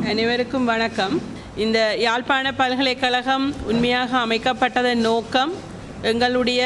அனைவருக்கும் வணக்கம் இந்த யாழ்ப்பாண பல்கலைக்கழகம் உண்மையாக அமைக்கப்பட்டதன் நோக்கம் எங்களுடைய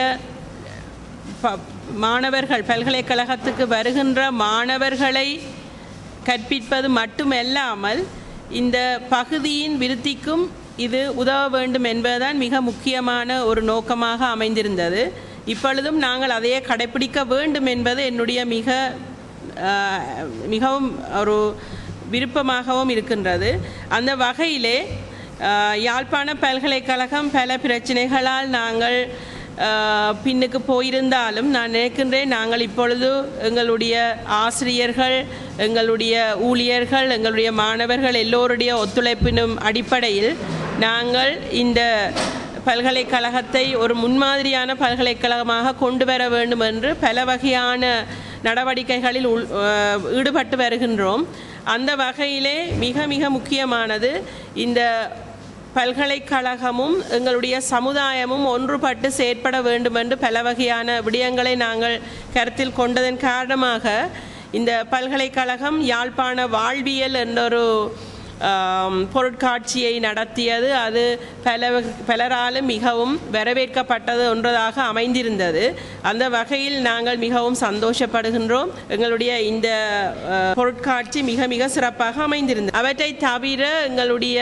ப- மாணவர்கள் பல்கலைக்கழகத்துக்கு வருகின்ற மாணவர்களை கற்பிப்பது மட்டுமல்லாமல் இந்த பகுதியின் விருத்திக்கும் இது உதவ வேண்டும் என்பதுதான் மிக முக்கியமான ஒரு நோக்கமாக அமைந்திருந்தது இப்பொழுதும் நாங்கள் அதையே கடைப்பிடிக்க வேண்டும் என்பது என்னுடைய மிக ஆஹ், மிகவும் ஒரு விருப்பமாகவும் இருக்கின்றது அந்த வகையிலே ஆஹ், யாழ்ப்பாண பல்கலைக்கழகம் பல பிரச்சனைகளால் நாங்கள் ஆஹ், பின்னுக்கு போயிருந்தாலும் நான் நினைக்கின்றேன் நாங்கள் இப்பொழுது எங்களுடைய ஆசிரியர்கள் எங்களுடைய ஊழியர்கள் எங்களுடைய மாணவர்கள் எல்லோருடைய ஒத்துழைப்பினும் அடிப்படையில் நாங்கள் இந்த பல்கலைக்கழகத்தை ஒரு முன்மாதிரியான பல்கலைக்கழகமாக கொண்டு வர வேண்டும் என்று பல வகையான நடவடிக்கைகளில் உள் அஹ், ஈடுபட்டு வருகின்றோம் அந்த வகையிலே மிக மிக முக்கியமானது இந்த பல்கலைக்கழகமும் எங்களுடைய சமுதாயமும் ஒன்றுபட்டு செயற்பட வேண்டும் என்று பல வகையான விடயங்களை நாங்கள் கருத்தில் கொண்டதன் காரணமாக இந்த பல்கலைக்கழகம் யாழ்ப்பாண வாழ்வியல் என்றொரு ஆம், பொருட்காட்சியை நடத்தியது அது பல பலராலும் மிகவும் வரவேற்கப்பட்டது ஒன்றதாக அமைந்திருந்தது அந்த வகையில் நாங்கள் மிகவும் சந்தோஷப்படுகின்றோம் எங்களுடைய இந்த அஹ், பொருட்காட்சி மிக மிக சிறப்பாக அமைந்திருந்தது அவற்றை தவிர எங்களுடைய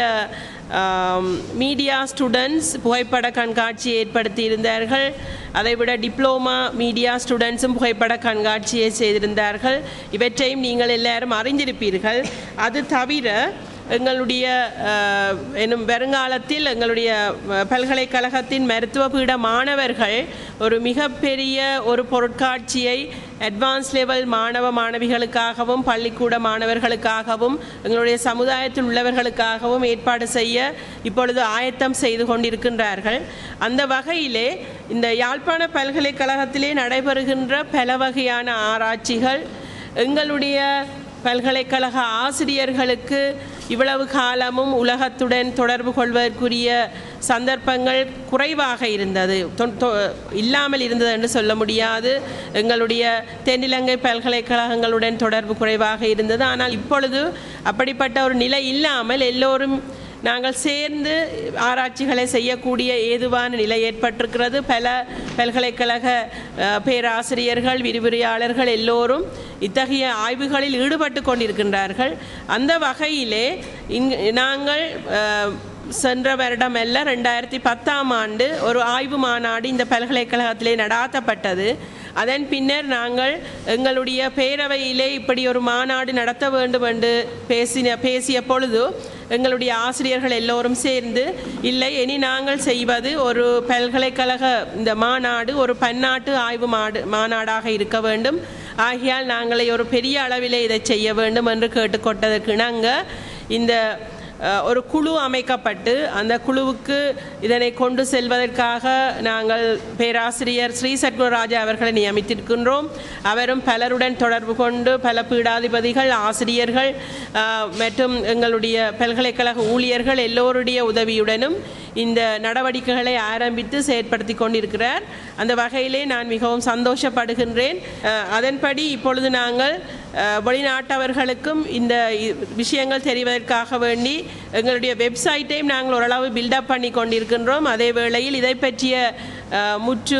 மீடியா ஸ்டூடெண்ட்ஸ் புகைப்பட கண்காட்சி ஏற்படுத்தி இருந்தார்கள் அதைவிட டிப்ளோமா மீடியா ஸ்டூடெண்ட்ஸும் புகைப்பட கண்காட்சியை செய்திருந்தார்கள் இவற்றையும் நீங்கள் எல்லாரும் அறிந்திருப்பீர்கள் அது தவிர எங்களுடைய அஹ், என்னும் வருங்காலத்தில் எங்களுடைய அஹ், பல்கலைக்கழகத்தின் மருத்துவ பீட மாணவர்கள் ஒரு மிகப்பெரிய ஒரு பொருட்காட்சியை அட்வான்ஸ் லெவல் மாணவ மாணவிகளுக்காகவும் பள்ளிக்கூட மாணவர்களுக்காகவும் எங்களுடைய சமுதாயத்தில் உள்ளவர்களுக்காகவும் ஏற்பாடு செய்ய இப்பொழுது ஆயத்தம் செய்து கொண்டிருக்கின்றார்கள் அந்த வகையிலே இந்த யாழ்ப்பாண பல்கலைக்கழகத்திலே நடைபெறுகின்ற பல வகையான ஆராய்ச்சிகள் எங்களுடைய பல்கலைக்கழக ஆசிரியர்களுக்கு இவ்வளவு காலமும் உலகத்துடன் தொடர்பு கொள்வதற்குரிய சந்தர்ப்பங்கள் குறைவாக இருந்தது தொ- தொ- இல்லாமல் இருந்தது என்று சொல்ல முடியாது எங்களுடைய தென்னிலங்கை பல்கலைக்கழகங்களுடன் தொடர்பு குறைவாக இருந்தது ஆனால் இப்பொழுது அப்படிப்பட்ட ஒரு நிலை இல்லாமல் எல்லோரும் நாங்கள் சேர்ந்து ஆராய்ச்சிகளை செய்யக்கூடிய ஏதுவான நிலை ஏற்பட்டிருக்கிறது பல பல்கலைக்கழக அஹ், பேராசிரியர்கள் விரிவுரையாளர்கள் எல்லோரும் இத்தகைய ஆய்வுகளில் ஈடுபட்டு கொண்டிருக்கின்றார்கள் அந்த வகையிலே இங் நாங்கள் அஹ், சென்ற வருடம் அல்ல ரெண்டாயிரத்தி பத்தாம் ஆண்டு ஒரு ஆய்வு மாநாடு இந்த பல்கலைக்கழகத்திலே நடாத்தப்பட்டது அதன் பின்னர் நாங்கள் எங்களுடைய பேரவையிலே இப்படி ஒரு மாநாடு நடத்த வேண்டும் என்று பேசின பேசிய பொழுது எங்களுடைய ஆசிரியர்கள் எல்லோரும் சேர்ந்து இல்லை இனி நாங்கள் செய்வது ஒரு பல்கலைக்கழக இந்த மாநாடு ஒரு பன்னாட்டு ஆய்வு மாடு மாநாடாக இருக்க வேண்டும் ஆகையால் நாங்களை ஒரு பெரிய அளவிலே இதை செய்ய வேண்டும் என்று கேட்டுக்கொண்டதற்கு நாங்கள் இந்த அஹ், ஒரு குழு அமைக்கப்பட்டு அந்த குழுவுக்கு இதனை கொண்டு செல்வதற்காக நாங்கள் பேராசிரியர் ஸ்ரீ சத்குணராஜா அவர்களை நியமித்திருக்கின்றோம் அவரும் பலருடன் தொடர்பு கொண்டு பல பீடாதிபதிகள் ஆசிரியர்கள் அஹ், மற்றும் எங்களுடைய பல்கலைக்கழக ஊழியர்கள் எல்லோருடைய உதவியுடனும் இந்த நடவடிக்கைகளை ஆரம்பித்து செயற்படுத்தி கொண்டிருக்கிறார் அந்த வகையிலே நான் மிகவும் சந்தோஷப்படுகின்றேன் அஹ், அதன்படி இப்பொழுது நாங்கள் அஹ், வெளிநாட்டவர்களுக்கும் இந்த இ- விஷயங்கள் தெரிவதற்காக வேண்டி எங்களுடைய வெப்சைட்டையும் நாங்கள் ஓரளவு பில்டப் பண்ணி கொண்டிருக்கின்றோம் அதே வேளையில் இதை பற்றிய அஹ், முற்று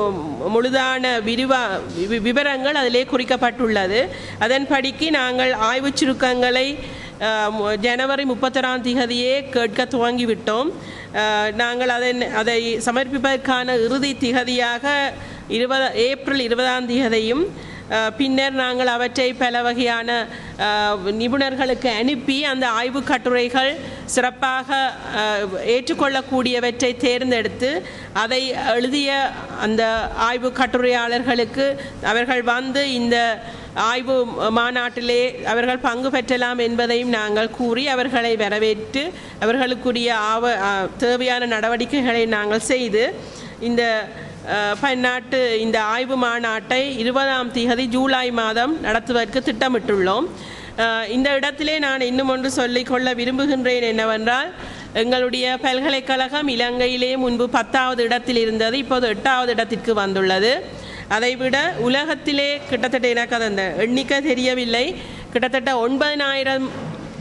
முழுதான விரிவா வி- விவரங்கள் அதிலே குறிக்கப்பட்டுள்ளது அதன்படிக்கு நாங்கள் ஆய்வுச் சுருக்கங்களை அஹ், மு- ஜனவரி முப்பத்தொராம் திகதியே கேட்க துவங்கிவிட்டோம் அஹ், நாங்கள் அதை அதை சமர்ப்பிப்பதற்கான இறுதி திகதியாக இருபது ஏப்ரல் இருபதாம் திகதியும் அஹ், பின்னர் நாங்கள் அவற்றை பல வகையான அஹ், நிபுணர்களுக்கு அனுப்பி அந்த ஆய்வுக் கட்டுரைகள் சிறப்பாக அஹ், ஏற்றுக்கொள்ளக்கூடியவற்றை தேர்ந்தெடுத்து அதை எழுதிய அந்த ஆய்வு கட்டுரையாளர்களுக்கு அவர்கள் வந்து இந்த ஆய்வு மாநாட்டிலே அவர்கள் பங்கு பெற்றலாம் என்பதையும் நாங்கள் கூறி அவர்களை வரவேற்று அவர்களுக்குரிய ஆவ அஹ், தேவையான நடவடிக்கைகளை நாங்கள் செய்து இந்த அஹ், பன்னாட்டு இந்த ஆய்வு மாநாட்டை இருபதாம் தேதி ஜூலை மாதம் நடத்துவதற்கு திட்டமிட்டுள்ளோம் அஹ், இந்த இடத்திலே நான் இன்னும் ஒன்று சொல்லிக்கொள்ள விரும்புகின்றேன் என்னவென்றால் எங்களுடைய பல்கலைக்கழகம் இலங்கையிலே முன்பு பத்தாவது இடத்தில் இருந்தது இப்போது எட்டாவது இடத்திற்கு வந்துள்ளது அதைவிட உலகத்திலே கிட்டத்தட்ட எனக்கு அது அந்த எண்ணிக்கை தெரியவில்லை கிட்டத்தட்ட ஒன்பதினாயிரம்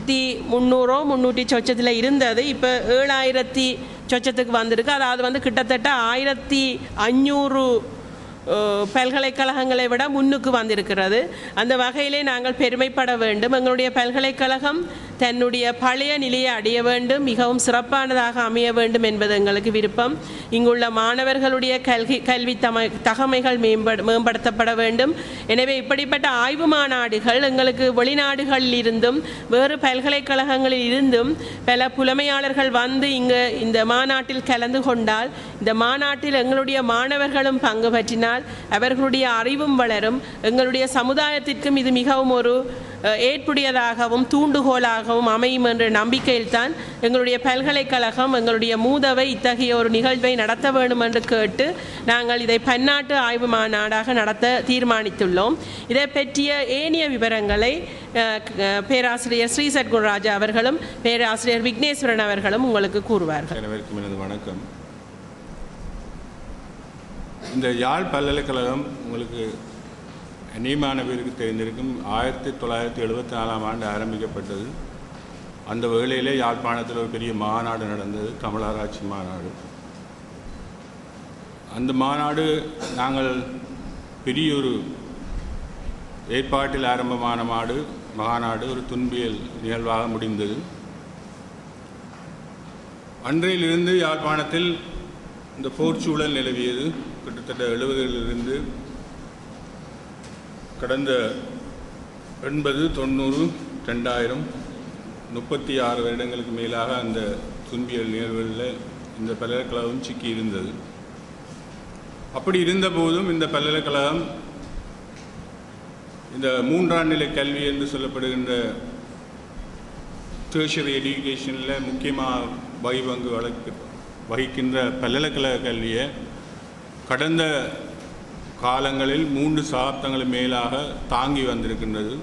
ஆயிரத்தி முந்நூறோ முந்நூற்றி சொச்சத்தில் இருந்தது இப்போ ஏழாயிரத்தி சொச்சத்துக்கு வந்திருக்கு அதாவது வந்து கிட்டத்தட்ட ஆயிரத்தி அஞ்சூறு அஹ், பல்கலைக்கழகங்களை விட முன்னுக்கு வந்திருக்கிறது அந்த வகையிலே நாங்கள் பெருமைப்பட வேண்டும் எங்களுடைய பல்கலைக்கழகம் தன்னுடைய பழைய நிலையை அடைய வேண்டும் மிகவும் சிறப்பானதாக அமைய வேண்டும் என்பது எங்களுக்கு விருப்பம் இங்குள்ள மாணவர்களுடைய கல்வி கல்வி தம தகமைகள் மேம்பட மேம்படுத்தப்பட வேண்டும் எனவே இப்படிப்பட்ட ஆய்வு மாநாடுகள் எங்களுக்கு வெளிநாடுகளில் இருந்தும் வேறு பல்கலைக்கழகங்களில் இருந்தும் பல புலமையாளர்கள் வந்து இங்கு இந்த மாநாட்டில் கலந்து கொண்டால் இந்த மாநாட்டில் எங்களுடைய மாணவர்களும் பங்கு பற்றினால் அவர்களுடைய அறிவும் வளரும் எங்களுடைய சமுதாயத்திற்கும் இது மிகவும் ஒரு அஹ், ஏற்புடையதாகவும் தூண்டுகோலாகவும் அமையும் என்ற நம்பிக்கையில்தான் எங்களுடைய பல்கலைக்கழகம் எங்களுடைய மூதவை இத்தகைய ஒரு நிகழ்வை நடத்த வேண்டும் என்று கேட்டு நாங்கள் இதை பன்னாட்டு ஆய்வு மாநாடாக நடத்த தீர்மானித்துள்ளோம் இதை பற்றிய ஏனைய விவரங்களை அஹ், க- பேராசிரியர் ஸ்ரீ சத்குணராஜா அவர்களும் பேராசிரியர் விக்னேஸ்வரன் அவர்களும் உங்களுக்கு கூறுவார்கள் அனைவருக்கும் எனது வணக்கம் இந்த யாழ் பல்கலைக்கழகம் உங்களுக்கு அநேகமான பேருக்கு தெரிந்திருக்கும் ஆயிரத்தி தொள்ளாயிரத்தி எழுபத்தி நாலாம் ஆண்டு ஆரம்பிக்கப்பட்டது அந்த வேளையிலே யாழ்ப்பாணத்தில் ஒரு பெரிய மாநாடு நடந்தது தமிழராட்சி மாநாடு அந்த மாநாடு நாங்கள் பெரிய ஒரு ஏற்பாட்டில் ஆரம்பமான மாடு மாநாடு ஒரு துன்பியல் நிகழ்வாக முடிந்தது அன்றையிலிருந்து யாழ்ப்பாணத்தில் இந்த போர்ச்சூழல் நிலவியது கிட்டத்தட்ட எழுபதுகளிலிருந்து கடந்த எண்பது தொண்ணூறு ரெண்டாயிரம் முப்பத்தி ஆறு வருடங்களுக்கு மேலாக அந்த துன்பியல் நிகழ்வுகளில் இந்த பல்கலைக்கழகம் சிக்கி இருந்தது அப்படி இருந்த போதும் இந்த பல்கலைக்கழகம் இந்த மூன்றாம் நிலை கல்வி என்று சொல்லப்படுகின்ற டெர்ஷரி எஜுகேஷனில் முக்கியமாக வகை பங்கு வழக்கு வகிக்கின்ற பல்கலைக்கழக கல்வியை கடந்த காலங்களில் மூன்று சகாப்தங்கள் மேலாக தாங்கி வந்திருக்கின்றது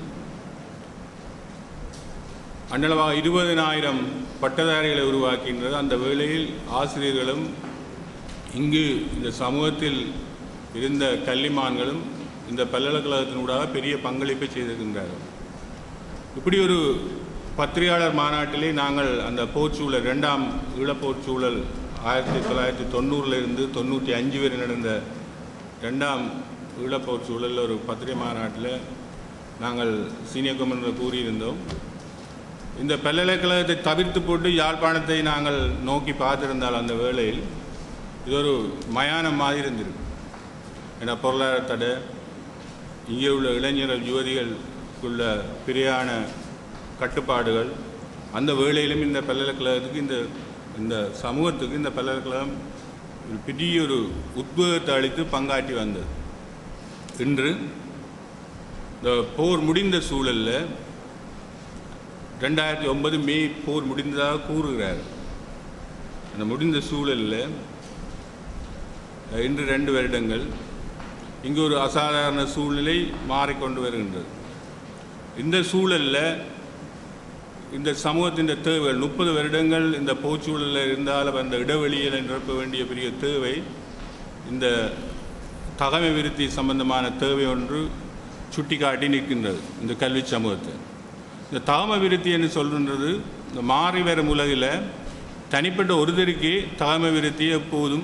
அன்னளவாக இருபதினாயிரம் பட்டதாரிகளை உருவாக்கின்றது அந்த வேளையில் ஆசிரியர்களும் இங்கு இந்த சமூகத்தில் இருந்த கல்விமான்களும் இந்த பல்கலைக்கழகத்தினூடாக பெரிய பங்களிப்பை செய்திருக்கின்றார்கள் இப்படி ஒரு பத்திரிகையாளர் மாநாட்டிலே நாங்கள் அந்த போர்ச்சூழல் இரண்டாம் ஈழப்போர்ச்சூழல் ஆயிரத்தி தொள்ளாயிரத்தி தொண்ணூறுல இருந்து தொண்ணூற்றி அஞ்சு வரை நடந்த ரெண்டாம் ஈழப்போர் சூழலில் ஒரு பத்திரிகை மாநாட்டில் நாங்கள் சீனியர் கவர்னர் கூறியிருந்தோம் இந்த பல்கலைக்கழகத்தை தவிர்த்து போட்டு யாழ்ப்பாணத்தை நாங்கள் நோக்கி பார்த்திருந்தால் அந்த வேளையில் இது ஒரு மயானம் மாதிரி இருந்திருக்கு ஏன்னா பொருளாதார தடை இங்கே உள்ள இளைஞர்கள் யுவதிகளுக்குள்ள பிரியான கட்டுப்பாடுகள் அந்த வேளையிலும் இந்த பல்கலைக்கழகத்துக்கு இந்த இந்த சமூகத்துக்கு இந்த பல்கலைக்கழகம் ஒரு பெரிய ஒரு உத்வேகத்தை அளித்து பங்காற்றி வந்தது இன்று இந்த போர் முடிந்த சூழலில் ரெண்டாயிரத்தி ஒன்பது மே போர் முடிந்ததாக கூறுகிறார் அந்த முடிந்த சூழலில் இன்று ரெண்டு வருடங்கள் இங்கு ஒரு அசாதாரண சூழ்நிலை மாறிக்கொண்டு வருகின்றது இந்த சூழலில் இந்த சமூகத்தின் தேவைகள் முப்பது வருடங்கள் இந்த போச்சூழலில் இருந்தால் அந்த இடைவெளியில் நிரப்ப வேண்டிய பெரிய தேவை இந்த தகமை விருத்தி சம்பந்தமான தேவை ஒன்று சுட்டிக்காட்டி நிற்கின்றது இந்த கல்வி சமூகத்தை இந்த தகம விருத்தி என்று சொல்கின்றது இந்த மாறி வரும் உலகில் தனிப்பட்ட ஒருத்தருக்கே தகம விருத்தியை எப்போதும்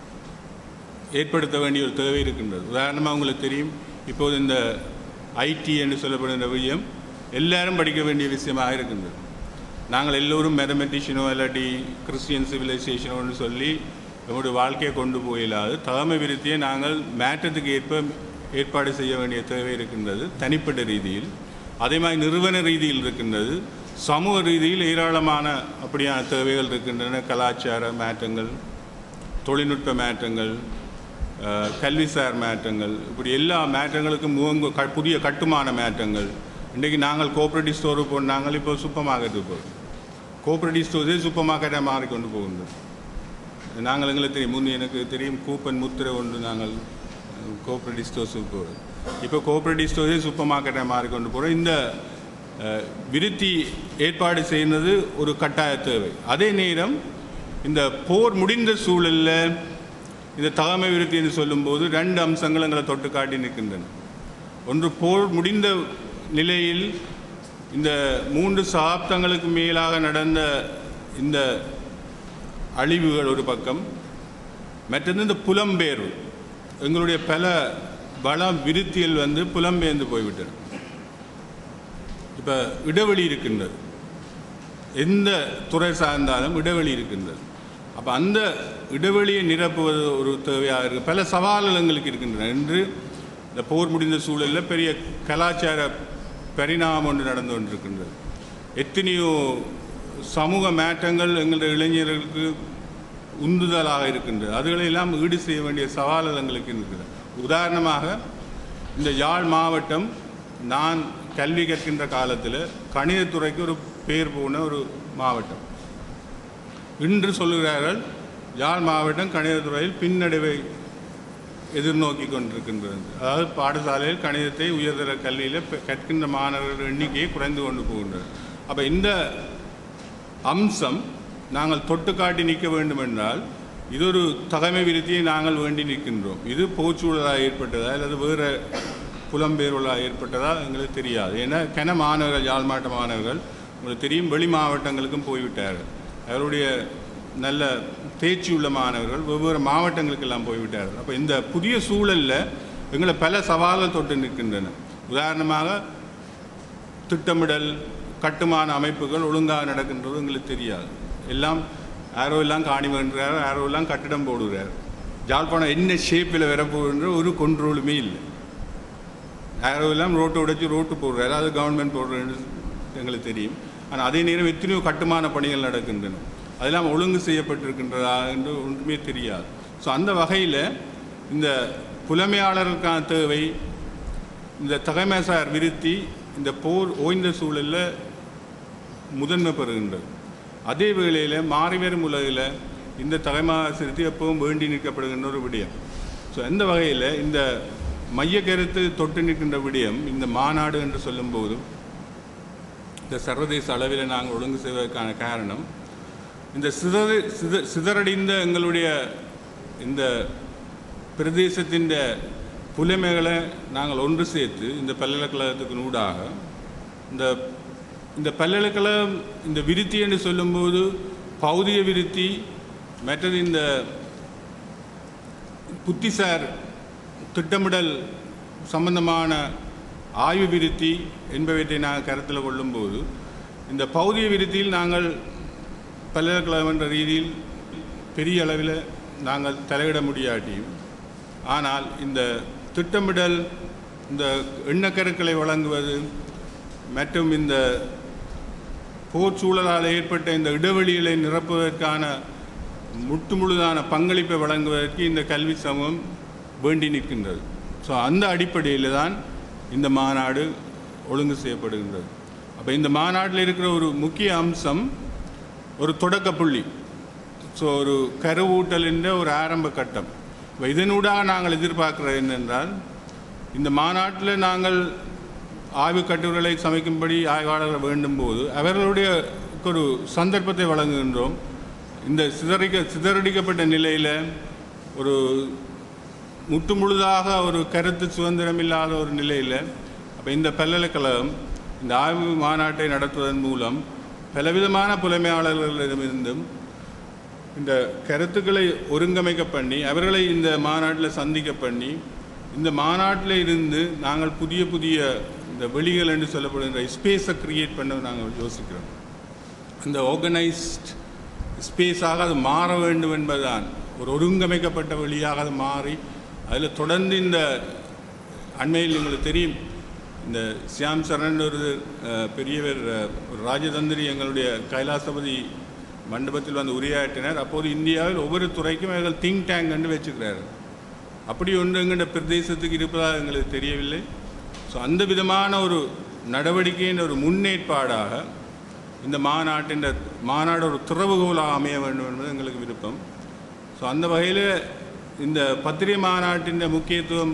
ஏற்படுத்த வேண்டிய ஒரு தேவை இருக்கின்றது உதாரணமாக உங்களுக்கு தெரியும் இப்போது இந்த ஐடி என்று சொல்லப்படுகின்ற விஷயம் எல்லாரும் படிக்க வேண்டிய விஷயமாக இருக்கின்றது நாங்கள் எல்லோரும் மேத்தமெட்டிஷியனோ இல்லாட்டி கிறிஸ்டியன் சிவிலைசேஷனோன்னு சொல்லி நம்முடைய வாழ்க்கையை கொண்டு போயிடாது தலைமை விருத்தியை நாங்கள் மேற்றத்துக்கு ஏற்ப ஏற்பாடு செய்ய வேண்டிய தேவை இருக்கின்றது தனிப்பட்ட ரீதியில் அதே மாதிரி நிறுவன ரீதியில் இருக்கின்றது சமூக ரீதியில் ஏராளமான அப்படியான தேவைகள் இருக்கின்றன கலாச்சார மாற்றங்கள் தொழில்நுட்ப மாற்றங்கள் அஹ், கல்விசார் மாற்றங்கள் இப்படி எல்லா மாற்றங்களுக்கும் முகங்கு க புதிய கட்டுமான மாற்றங்கள் இன்றைக்கி நாங்கள் கோஆப்ரேட்டிவ் ஸ்டோருக்கு போன நாங்கள் இப்போ சூப்பர் மார்க்கெட்டுக்கு போகிறோம் கோஆப்ரேட்டிவ் ஸ்டோர்ஸே சூப்பர் மார்க்கெட்டாக மாறிக்கொண்டு போகின்றோம் நாங்கள் எங்களுக்கு தெரியும் முன் எனக்கு தெரியும் கூப்பன் முத்திரை ஒன்று நாங்கள் கோஆப்ரேட்டிவ் ஸ்டோர்ஸுக்கு போகிறோம் இப்போ கோஆப்ரேட்டிவ் ஸ்டோர்ஸே சூப்பர் மார்க்கெட்டாக மாறிக்கொண்டு போகிறோம் இந்த அஹ், விருத்தி ஏற்பாடு செய்கிறது ஒரு கட்டாய தேவை அதே நேரம் இந்த போர் முடிந்த சூழலில் இந்த தலைமை விருத்தி என்று சொல்லும்போது ரெண்டு அம்சங்கள் எங்களை தொட்டு காட்டி நிற்கின்றன ஒன்று போர் முடிந்த நிலையில் இந்த மூன்று சகாப்தங்களுக்கு மேலாக நடந்த இந்த அழிவுகள் ஒரு பக்கம் மற்றது இந்த புலம்பெயர்வு எங்களுடைய பல வள விருத்திகள் வந்து புலம்பெயர்ந்து போய்விட்டது இப்போ இடைவெளி இருக்கின்றது எந்த துறை சார்ந்தாலும் இடைவெளி இருக்கின்றது அப்போ அந்த இடைவெளியை நிரப்புவது ஒரு தேவையாக இருக்குது பல சவால்கள் எங்களுக்கு இருக்கின்றன என்று இந்த போர் முடிந்த சூழலில் பெரிய கலாச்சார பரிணாமம் ஒன்று நடந்து கொண்டிருக்கின்றது எத்தனையோ சமூக மாற்றங்கள் எங்களுடைய இளைஞர்களுக்கு உந்துதலாக இருக்கின்றது அதுகளை எல்லாம் ஈடு செய்ய வேண்டிய சவால்கள் எங்களுக்கு இருக்குது உதாரணமாக இந்த யாழ் மாவட்டம் நான் கல்வி கற்கின்ற காலத்தில் கணிதத்துறைக்கு ஒரு பேர் போன ஒரு மாவட்டம் இன்று சொல்லுகிறார்கள் யாழ் மாவட்டம் கணிதத்துறையில் பின்னடைவை எதிர்நோக்கி கொண்டிருக்கின்றது அதாவது பாடசாலையில் கணிதத்தை உயர்தர கல்வியில் பெ- கற்கின்ற மாணவர்கள் எண்ணிக்கையை குறைந்து கொண்டு போகின்றது அப்போ இந்த அம்சம் நாங்கள் தொட்டு காட்டி நிற்க வேண்டும் என்றால் இது ஒரு தகமை விருத்தியை நாங்கள் வேண்டி நிற்கின்றோம் இது போச்சூழலாக ஏற்பட்டதா அல்லது வேறு புலம்பெயர்வுகளாக ஏற்பட்டதா எங்களுக்கு தெரியாது ஏன்னா கன மாணவர்கள் யாழ் மாவட்ட மாணவர்கள் உங்களுக்கு தெரியும் வெளி மாவட்டங்களுக்கும் போய்விட்டார்கள் அவருடைய நல்ல தேர்ச்சி உள்ள மாணவர்கள் வெவ்வேறு மாவட்டங்களுக்கெல்லாம் போய்விட்டார்கள் அப்போ இந்த புதிய சூழலில் எங்களை பல சவால்கள் தொட்டு நிற்கின்றன உதாரணமாக திட்டமிடல் கட்டுமான அமைப்புகள் ஒழுங்காக நடக்கின்றது எங்களுக்கு தெரியாது எல்லாம் ஆரோ எல்லாம் காணி வேண்டுறார் ஆரோ எல்லாம் கட்டிடம் போடுகிறார் ஜாழ்ப்பாணம் என்ன ஷேப்பில் வரப்போகுன்ற ஒரு கொண்ட்ரோலுமே இல்லை ஆரோ எல்லாம் ரோட்டை உடைச்சி ரோட்டு போடுறாரு அது கவர்மெண்ட் போடுறது எங்களுக்கு தெரியும் ஆனால் அதே நேரம் எத்தனையோ கட்டுமான பணிகள் நடக்கின்றன அதெல்லாம் ஒழுங்கு செய்யப்பட்டிருக்கின்றதா என்று ஒன்றுமே தெரியாது ஸோ அந்த வகையில் இந்த புலமையாளருக்கான தேவை இந்த தகைமைசார் விருத்தி இந்த போர் ஓய்ந்த சூழலில் முதன்மை பெறுகின்றது அதே வேளையில் மாறிவரும் உலகில் இந்த தகைமா சிறுத்தி எப்பவும் வேண்டி நிற்கப்படுகின்ற ஒரு விடயம் ஸோ அந்த வகையில் இந்த மைய கருத்து தொட்டு நிற்கின்ற விடயம் இந்த மாநாடு என்று சொல்லும்போதும் இந்த சர்வதேச அளவில் நாங்கள் ஒழுங்கு செய்வதற்கான காரணம் இந்த சிதற சித சிதறடிந்த எங்களுடைய இந்த பிரதேசத்தின் புலமைகளை நாங்கள் ஒன்று சேர்த்து இந்த பல்கலைக்கழகத்துக்கு நூடாக இந்த இந்த பல்கலைக்கழகம் இந்த விருத்தி என்று சொல்லும்போது பௌதிக விருத்தி மற்றது இந்த புத்திசார் திட்டமிடல் சம்பந்தமான ஆய்வு விருத்தி என்பவற்றை நாங்கள் கருத்தில் கொள்ளும்போது இந்த பௌதிக விருத்தியில் நாங்கள் பல்கலைக்கழகம் என்ற ரீதியில் பெரிய அளவில் நாங்கள் தலையிட முடியாட்டியும் ஆனால் இந்த திட்டமிடல் இந்த எண்ணக்கருக்களை வழங்குவது மற்றும் இந்த போர் சூழலால் ஏற்பட்ட இந்த இடைவெளிகளை நிரப்புவதற்கான முட்டு முழுதான பங்களிப்பை வழங்குவதற்கு இந்த கல்வி சமூகம் வேண்டி நிற்கின்றது ஸோ அந்த அடிப்படையில் தான் இந்த மாநாடு ஒழுங்கு செய்யப்படுகின்றது அப்போ இந்த மாநாட்டில் இருக்கிற ஒரு முக்கிய அம்சம் ஒரு தொடக்க புள்ளி ஸோ ஒரு கருவூட்டல் என்ற ஒரு ஆரம்ப கட்டம் இப்போ இதனூடாக நாங்கள் எதிர்பார்க்கிறது என்னென்றால் இந்த மாநாட்டில் நாங்கள் ஆய்வு கட்டுரைகளை சமைக்கும்படி ஆய்வாளர்கள் வேண்டும் போது அவர்களுடைய ஒரு சந்தர்ப்பத்தை வழங்குகின்றோம் இந்த சிதறிக்க சிதறடிக்கப்பட்ட நிலையில் ஒரு முற்று முழுதாக ஒரு கருத்து சுதந்திரம் இல்லாத ஒரு நிலையில் அப்போ இந்த பல்கலைக்கழகம் இந்த ஆய்வு மாநாட்டை நடத்துவதன் மூலம் பலவிதமான புலமையாளர்களிடமிருந்தும் இந்த கருத்துக்களை ஒருங்கமைக்க பண்ணி அவர்களை இந்த மாநாட்டில் சந்திக்க பண்ணி இந்த மாநாட்டில் இருந்து நாங்கள் புதிய புதிய இந்த வெளிகள் என்று சொல்லப்படுகின்ற ஸ்பேஸை கிரியேட் பண்ண நாங்கள் யோசிக்கிறோம் அந்த ஆர்கனைஸ்ட் ஸ்பேஸாக அது மாற வேண்டும் என்பதுதான் ஒரு ஒருங்கமைக்கப்பட்ட வழியாக அது மாறி அதில் தொடர்ந்து இந்த அண்மையில் எங்களுக்கு தெரியும் இந்த சியாம் சரண் ஒரு அஹ், பெரியவர் அஹ், ஒரு ராஜதந்திரி எங்களுடைய கைலாசபதி மண்டபத்தில் வந்து உரையாற்றினார் அப்போது இந்தியாவில் ஒவ்வொரு துறைக்கும் அவர்கள் திங்க் டேங்க் என்று வச்சுக்கிறார் அப்படி ஒன்று எங்களுடைய பிரதேசத்துக்கு இருப்பதாக எங்களுக்கு தெரியவில்லை ஸோ அந்த விதமான ஒரு நடவடிக்கையின் ஒரு முன்னேற்பாடாக இந்த மாநாட்டின் மாநாடு ஒரு திறவுகோலாக அமைய வேண்டும் என்பது எங்களுக்கு விருப்பம் ஸோ அந்த வகையில் இந்த பத்திரிகை மாநாட்டின் முக்கியத்துவம்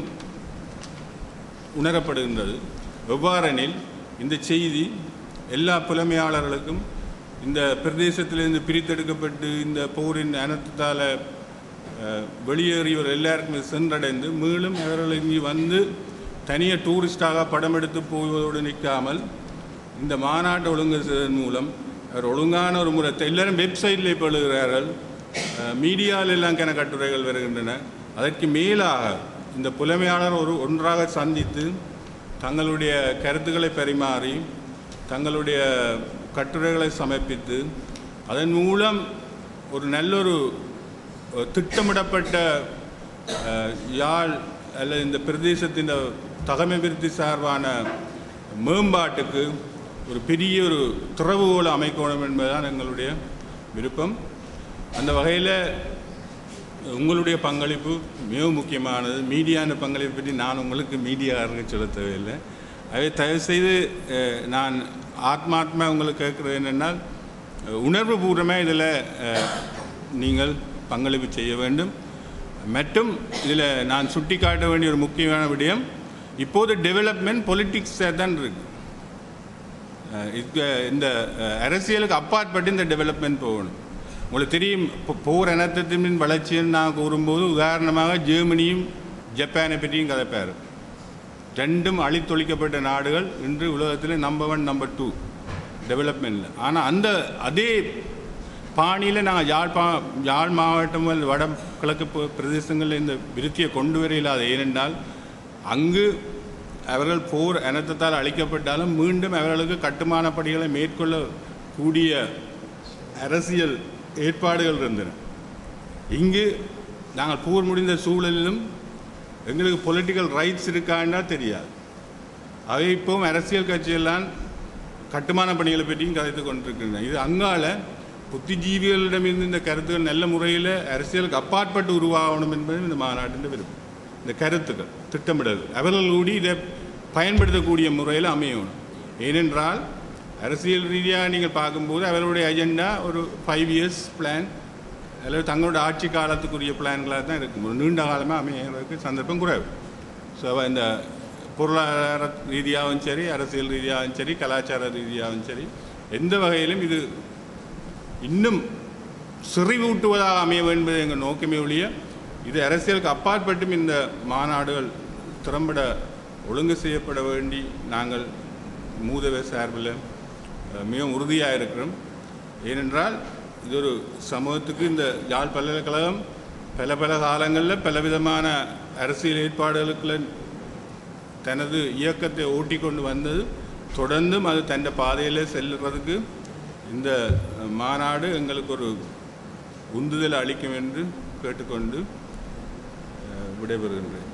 உணரப்படுகின்றது எவ்வாறெனில் இந்த செய்தி எல்லா புலமையாளர்களுக்கும் இந்த பிரதேசத்திலிருந்து பிரித்தெடுக்கப்பட்டு இந்த போரின் அனர்த்தத்தால் அஹ், வெளியேறியவர் எல்லாருக்குமே சென்றடைந்து மீளும் அவர்கள் இங்கே வந்து தனியாக டூரிஸ்டாக படம் எடுத்து போவதோடு நிற்காமல் இந்த மாநாட்டை ஒழுங்கு செய்வதன் மூலம் அவர் ஒழுங்கான ஒரு முறை எல்லாரும் வெப்சைட்டில் இப்போ எழுதுகிறார்கள் மீடியாவில் எல்லாம் கன கட்டுரைகள் வருகின்றன அதற்கு மேலாக இந்த புலமையாளர் ஒரு ஒன்றாக சந்தித்து தங்களுடைய கருத்துக்களை பரிமாறி தங்களுடைய கட்டுரைகளை சமர்ப்பித்து அதன் மூலம் ஒரு நல்லொரு அஹ், திட்டமிடப்பட்ட அஹ், யாழ் அல்லது இந்த பிரதேசத்தின் தகமைபிருத்தி சார்பான மேம்பாட்டுக்கு ஒரு பெரிய ஒரு திறவுகோலை அமைக்கணும் என்பதுதான் எங்களுடைய விருப்பம் அந்த வகையில் உங்களுடைய பங்களிப்பு மிக முக்கியமானது மீடியான பங்களிப்பு பற்றி நான் உங்களுக்கு மீடியாருக்கு சொல்ல தேவையில்லை அதை தயவுசெய்து அஹ், நான் ஆத்மாத்மா உங்களுக்கு கேட்குறது என்னென்னால் உணர்வு பூர்வமாக இதில் நீங்கள் பங்களிப்பு செய்ய வேண்டும் மற்றும் இதில் நான் சுட்டி காட்ட வேண்டிய ஒரு முக்கியமான விடயம் இப்போது டெவலப்மெண்ட் பொலிட்டிக்ஸாக தான் இருக்கு அஹ் இதுக்கு இந்த அஹ், அரசியலுக்கு அப்பாற்பட்டு இந்த டெவலப்மெண்ட் போகணும் உங்களுக்கு தெரியும் இப்போ போர் இனத்தின் வளர்ச்சின்னு நான் கூறும்போது உதாரணமாக ஜெர்மனியும் ஜப்பானை பற்றியும் கதைப்பார் ரெண்டும் அழித்தொழிக்கப்பட்ட நாடுகள் இன்று உலகத்தில் நம்பர் ஒன் நம்பர் டூ டெவலப்மெண்ட்டில் ஆனால் அந்த அதே பாணியில் நாங்கள் யாழ்ப்பா யாழ் மாவட்டம் அல்லது வட கிழக்கு பு- பிரதேசங்களில் இந்த விருத்தியை கொண்டு வர இல்லாத ஏனென்றால் அங்கு அவர்கள் போர் இனத்தால் அழிக்கப்பட்டாலும் மீண்டும் அவர்களுக்கு கட்டுமான பணிகளை மேற்கொள்ள கூடிய அரசியல் ஏற்பாடுகள் இருந்தன இங்கு நாங்கள் போர் முடிந்த சூழலிலும் எங்களுக்கு பொலிட்டிக்கல் ரைட்ஸ் இருக்கான்னா தெரியாது அவை இப்போவும் அரசியல் கட்சியெல்லாம் கட்டுமான பணிகளை பற்றியும் கதைத்து கொண்டிருக்கின்றன இது அங்கால புத்திஜீவிகளிடமிருந்து இந்த கருத்துக்கள் நல்ல முறையில் அரசியலுக்கு அப்பாற்பட்டு உருவாகணும் என்பது இந்த மாநாட்டின் விருப்பம் இந்த கருத்துக்கள் திட்டமிடல் அவர்கள் கூடி இதை பயன்படுத்தக்கூடிய முறையில் அமையணும் ஏனென்றால் அரசியல் ரீதியாக நீங்கள் பார்க்கும்போது அவர்களுடைய அஜெண்டா ஒரு ஃபைவ் இயர்ஸ் பிளான் அல்லது தங்களோட ஆட்சி காலத்துக்குரிய பிளான்களாக தான் இருக்கும் ஒரு நீண்ட காலமாக அமையறதுக்கு சந்தர்ப்பம் குறைவு ஸோ இந்த பொருளாதார ரீதியாகவும் சரி அரசியல் ரீதியாகவும் சரி கலாச்சார ரீதியாகவும் சரி எந்த வகையிலும் இது இன்னும் செறிவூட்டுவதாக அமைய வேண்டும் என்பது எங்கள் நோக்கமே ஒழிய இது அரசியலுக்கு அப்பாற்பட்டும் இந்த மாநாடுகள் திறம்பட ஒழுங்கு செய்யப்பட வேண்டி நாங்கள் மூதவ சார்பில் அஹ், மிகவும் உறுதியாக இருக்கிறோம் ஏனென்றால் இது ஒரு சமூகத்துக்கு இந்த யாழ் பல்கலைக்கழகம் பல பல காலங்களில் பலவிதமான அரசியல் ஏற்பாடுகளுக்குள்ள தனது இயக்கத்தை ஓட்டி கொண்டு வந்தது தொடர்ந்தும் அது தன் பாதையில் செல்லுறதுக்கு இந்த மாநாடு எங்களுக்கு ஒரு உந்துதல் அளிக்கும் என்று கேட்டுக்கொண்டு அஹ், விடைபெறுகின்றேன்